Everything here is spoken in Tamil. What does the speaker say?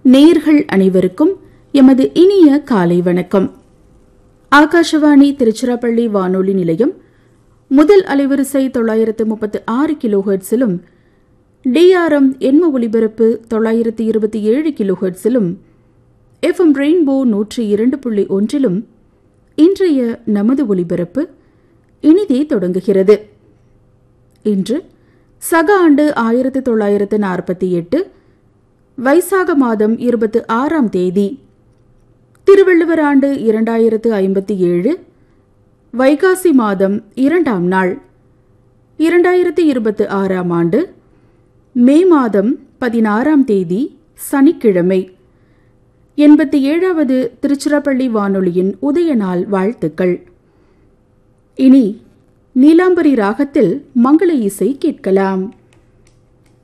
நேர்கள் அனைவருக்கும் எமது இனிய காலை வணக்கம் ஆகாஷவாணி திருச்சிராப்பள்ளி வானொலி நிலையம் முதல் அலைவரிசை தொள்ளாயிரத்து முப்பத்து ஆறு கிலோஹெர்ட்ஸிலும் டிஆர்எம் எண்ம ஒலிபரப்பு தொள்ளாயிரத்து இருபத்தி ஏழு கிலோஹெர்ட்ஸிலும் எஃப்எம் ரெயின்போ நூற்றி இரண்டு புள்ளி ஒன்றிலும் இன்றைய நமது ஒலிபரப்பு இனிதே தொடங்குகிறது இன்று சக ஆண்டு ஆயிரத்து தொள்ளாயிரத்து நாற்பத்தி எட்டு வைசாக மாதம் இருபத்து ஆறாம் தேதி திருவள்ளுவர் ஆண்டு இரண்டாயிரத்து ஐம்பத்தி ஏழு வைகாசி மாதம் இரண்டாம் நாள் இரண்டாயிரத்து இருபத்து ஆறாம் ஆண்டு மே மாதம் பதினாறாம் தேதி சனிக்கிழமை எண்பத்தி ஏழாவது திருச்சிராப்பள்ளி வானொலியின் உதய நாள் வாழ்த்துக்கள் இனி நீலாம்பரி ராகத்தில் மங்கள இசை கேட்கலாம்